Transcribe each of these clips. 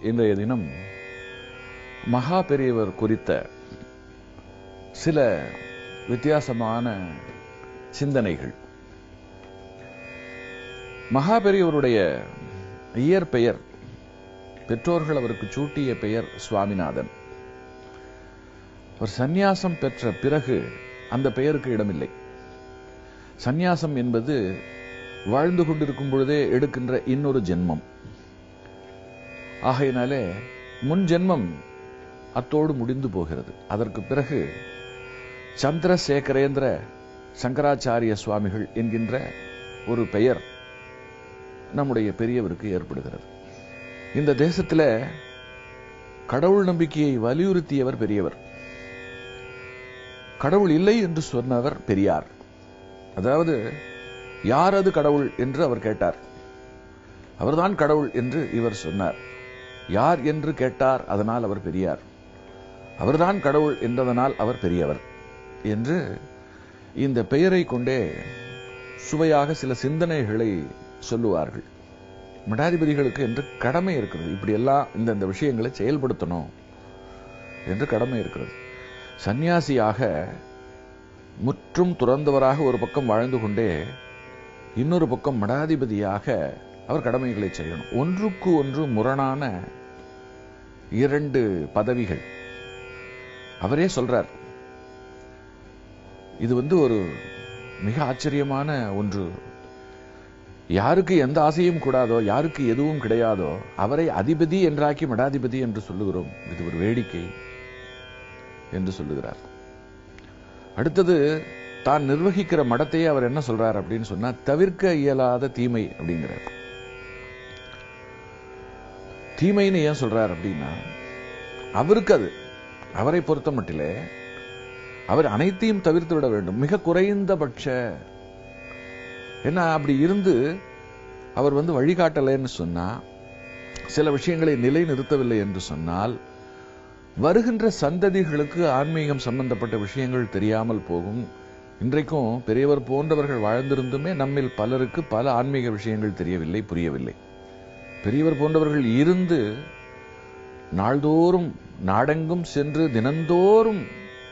இன்றைய தினம் மகா பெரியவர் குறித்த சில வித்தியாசமான சிந்தனைகள் மகா பெரியவருடைய இயற்பெயர் பெற்றோர்கள் அவருக்கு சூட்டிய பெயர் சுவாமிநாதன் அவர் சந்நியாசம் பெற்ற பிறகு அந்த பெயருக்கு இடமில்லை சந்நியாசம் என்பது வாழ்ந்து கொண்டிருக்கும் பொழுதே எடுக்கின்ற இன்னொரு ஜென்மம் ஆகையினாலே முன் ஜென்மம் அத்தோடு முடிந்து போகிறது அதற்கு பிறகு சந்திரசேகரேந்திர சங்கராச்சாரிய சுவாமிகள் என்கின்ற ஒரு பெயர் நம்முடைய பெரியவருக்கு ஏற்படுகிறது இந்த தேசத்தில் கடவுள் நம்பிக்கையை வலியுறுத்தியவர் பெரியவர் கடவுள் இல்லை என்று சொன்னவர் பெரியார் அதாவது யார் அது கடவுள் என்று அவர் கேட்டார் அவர்தான் கடவுள் என்று இவர் சொன்னார் யார் என்று கேட்டார் அதனால் அவர் பெரியார் அவர்தான் கடவுள் என்றதனால் அவர் பெரியவர் என்று இந்த பெயரை கொண்டே சுவையாக சில சிந்தனைகளை சொல்லுவார்கள் மடாதிபதிகளுக்கு என்று கடமை இருக்கிறது இப்படி எல்லாம் இந்த விஷயங்களை செயல்படுத்தணும் என்று கடமை இருக்கிறது சந்நியாசியாக முற்றும் துறந்தவராக ஒரு பக்கம் வாழ்ந்து கொண்டே இன்னொரு பக்கம் மடாதிபதியாக அவர் கடமைகளை செய்யணும் ஒன்றுக்கு ஒன்று முரணான இரண்டு பதவிகள் அவரே சொல்றார் இது வந்து ஒரு மிக ஆச்சரியமான ஒன்று யாருக்கு எந்த ஆசையும் கூடாதோ யாருக்கு எதுவும் கிடையாதோ அவரை அதிபதி என்றாக்கி மடாதிபதி என்று சொல்லுகிறோம் இது ஒரு வேடிக்கை என்று சொல்லுகிறார் அடுத்தது தான் நிர்வகிக்கிற மடத்தையே அவர் என்ன சொல்றார் அப்படின்னு சொன்னா தவிர்க்க இயலாத தீமை அப்படிங்கிறார் தீமைன்னு ஏன் சொல்றார் அப்படின்னா அவருக்கு அது அவரை பொறுத்த மட்டிலே அவர் அனைத்தையும் தவிர்த்து விட வேண்டும் மிக குறைந்தபட்ச ஏன்னா அப்படி இருந்து அவர் வந்து வழிகாட்டலைன்னு சொன்னா சில விஷயங்களை நிலைநிறுத்தவில்லை என்று சொன்னால் வருகின்ற சந்ததிகளுக்கு ஆன்மீகம் சம்பந்தப்பட்ட விஷயங்கள் தெரியாமல் போகும் இன்றைக்கும் பெரியவர் போன்றவர்கள் வாழ்ந்திருந்துமே நம்மில் பலருக்கு பல ஆன்மீக விஷயங்கள் தெரியவில்லை புரியவில்லை பெரியவர் போன்றவர்கள் இருந்து நாள்தோறும் நாடெங்கும் சென்று தினந்தோறும்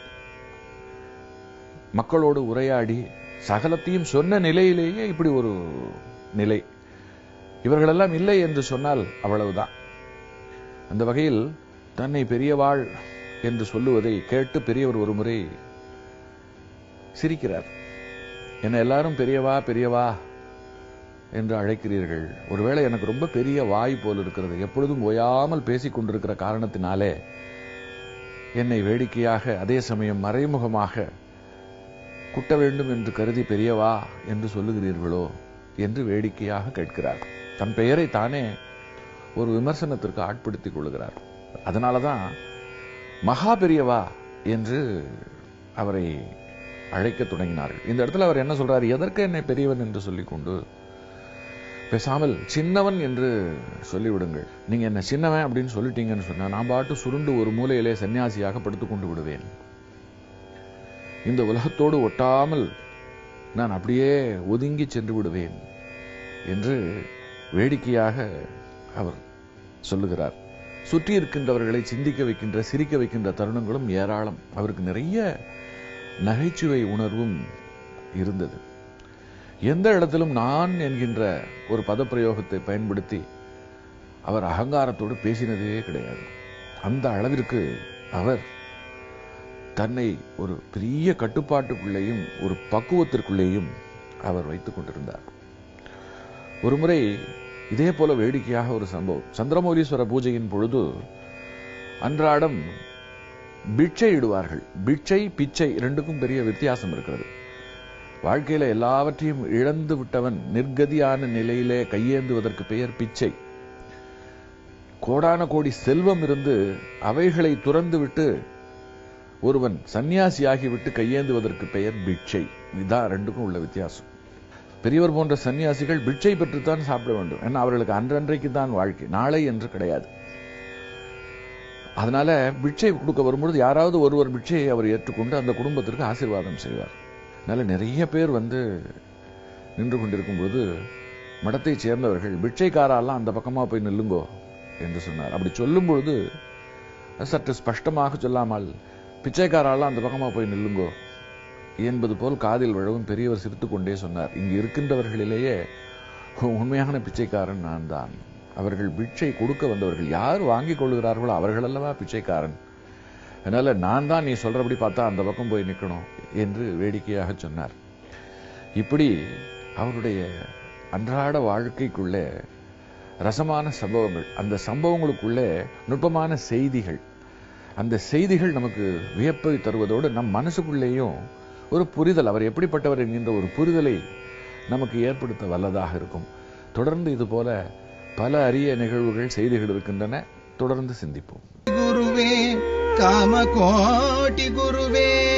மக்களோடு உரையாடி சகலத்தையும் சொன்ன நிலையிலேயே இப்படி ஒரு நிலை இவர்களெல்லாம் இல்லை என்று சொன்னால் அவ்வளவுதான் அந்த வகையில் தன்னை பெரியவாள் என்று சொல்லுவதை கேட்டு பெரியவர் ஒரு முறை சிரிக்கிறார் என்ன எல்லாரும் பெரியவா பெரியவா என்று அழைக்கிறீர்கள் ஒருவேளை எனக்கு ரொம்ப பெரிய வாய் போல் இருக்கிறது எப்பொழுதும் ஓயாமல் பேசிக் கொண்டிருக்கிற காரணத்தினாலே என்னை வேடிக்கையாக அதே சமயம் மறைமுகமாக குட்ட வேண்டும் என்று கருதி பெரியவா என்று சொல்லுகிறீர்களோ என்று வேடிக்கையாக கேட்கிறார் தன் பெயரை தானே ஒரு விமர்சனத்திற்கு ஆட்படுத்திக் கொள்கிறார் அதனாலதான் மகா பெரியவா என்று அவரை அழைக்க தொடங்கினார்கள் இந்த இடத்துல அவர் என்ன சொல்றார் எதற்கு என்னை பெரியவன் என்று சொல்லிக் கொண்டு பேசாமல் சின்னவன் என்று சொல்லிவிடுங்கள் நீங்க என்ன சின்னவன் அப்படின்னு சொல்லிட்டீங்கன்னு சொன்னா நான் பாட்டு சுருண்டு ஒரு மூலையிலே சன்னியாசியாக படுத்துக் கொண்டு விடுவேன் இந்த உலகத்தோடு ஒட்டாமல் நான் அப்படியே ஒதுங்கி சென்று விடுவேன் என்று வேடிக்கையாக அவர் சொல்லுகிறார் சுற்றி இருக்கின்றவர்களை சிந்திக்க வைக்கின்ற சிரிக்க வைக்கின்ற தருணங்களும் ஏராளம் அவருக்கு நிறைய நகைச்சுவை உணர்வும் இருந்தது எந்த இடத்திலும் நான் என்கின்ற ஒரு பதப்பிரயோகத்தை பயன்படுத்தி அவர் அகங்காரத்தோடு பேசினதே கிடையாது அந்த அளவிற்கு அவர் தன்னை ஒரு பெரிய கட்டுப்பாட்டுக்குள்ளேயும் ஒரு பக்குவத்திற்குள்ளேயும் அவர் வைத்துக் கொண்டிருந்தார் ஒரு முறை இதே போல வேடிக்கையாக ஒரு சம்பவம் சந்திரமௌலீஸ்வர பூஜையின் பொழுது அன்றாடம் பிட்சை இடுவார்கள் பிட்சை பிச்சை இரண்டுக்கும் பெரிய வித்தியாசம் இருக்கிறது வாழ்க்கையில எல்லாவற்றையும் இழந்து விட்டவன் நிர்கதியான நிலையிலே கையேந்துவதற்கு பெயர் பிச்சை கோடான கோடி செல்வம் இருந்து அவைகளை துறந்து விட்டு ஒருவன் சன்னியாசியாகிவிட்டு கையேந்துவதற்கு பெயர் பிட்சை இதுதான் ரெண்டுக்கும் உள்ள வித்தியாசம் பெரியவர் போன்ற சன்னியாசிகள் பிட்சை பெற்றுத்தான் சாப்பிட வேண்டும் ஏன்னா அவர்களுக்கு அன்றன்றைக்கு தான் வாழ்க்கை நாளை என்று கிடையாது அதனால பிட்சை கொடுக்க வரும்பொழுது யாராவது ஒருவர் பிட்சையை அவர் ஏற்றுக்கொண்டு அந்த குடும்பத்திற்கு ஆசீர்வாதம் செய்வார் அதனால நிறைய பேர் வந்து நின்று கொண்டிருக்கும் பொழுது மடத்தைச் சேர்ந்தவர்கள் பிட்சைக்காரெல்லாம் அந்த பக்கமா போய் நில்லுங்கோ என்று சொன்னார் அப்படி சொல்லும் பொழுது சற்று ஸ்பஷ்டமாக சொல்லாமல் பிச்சைக்காராலாம் அந்த பக்கமா போய் நில்லுங்கோ என்பது போல் காதில் விழவும் பெரியவர் சிரித்துக் கொண்டே சொன்னார் இங்கு இருக்கின்றவர்களிலேயே உண்மையான பிச்சைக்காரன் நான் தான் அவர்கள் பிச்சை கொடுக்க வந்தவர்கள் யார் வாங்கிக் கொள்கிறார்களோ அவர்கள் அல்லவா பிச்சைக்காரன் அதனால நான் தான் நீ சொல்றபடி பார்த்தா அந்த பக்கம் போய் நிக்கணும் என்று வேடிக்கையாக சொன்னார் இப்படி அவருடைய அன்றாட வாழ்க்கைக்குள்ளே ரசமான சம்பவங்கள் அந்த சம்பவங்களுக்குள்ளே நுட்பமான செய்திகள் அந்த செய்திகள் நமக்கு வியப்பை தருவதோடு நம் மனசுக்குள்ளேயும் ஒரு புரிதல் அவர் எப்படிப்பட்டவர் என்கின்ற ஒரு புரிதலை நமக்கு ஏற்படுத்த வல்லதாக இருக்கும் தொடர்ந்து இது போல பல அரிய நிகழ்வுகள் செய்திகள் இருக்கின்றன தொடர்ந்து சிந்திப்போம் गुरुवे कामकोटि गुरुवे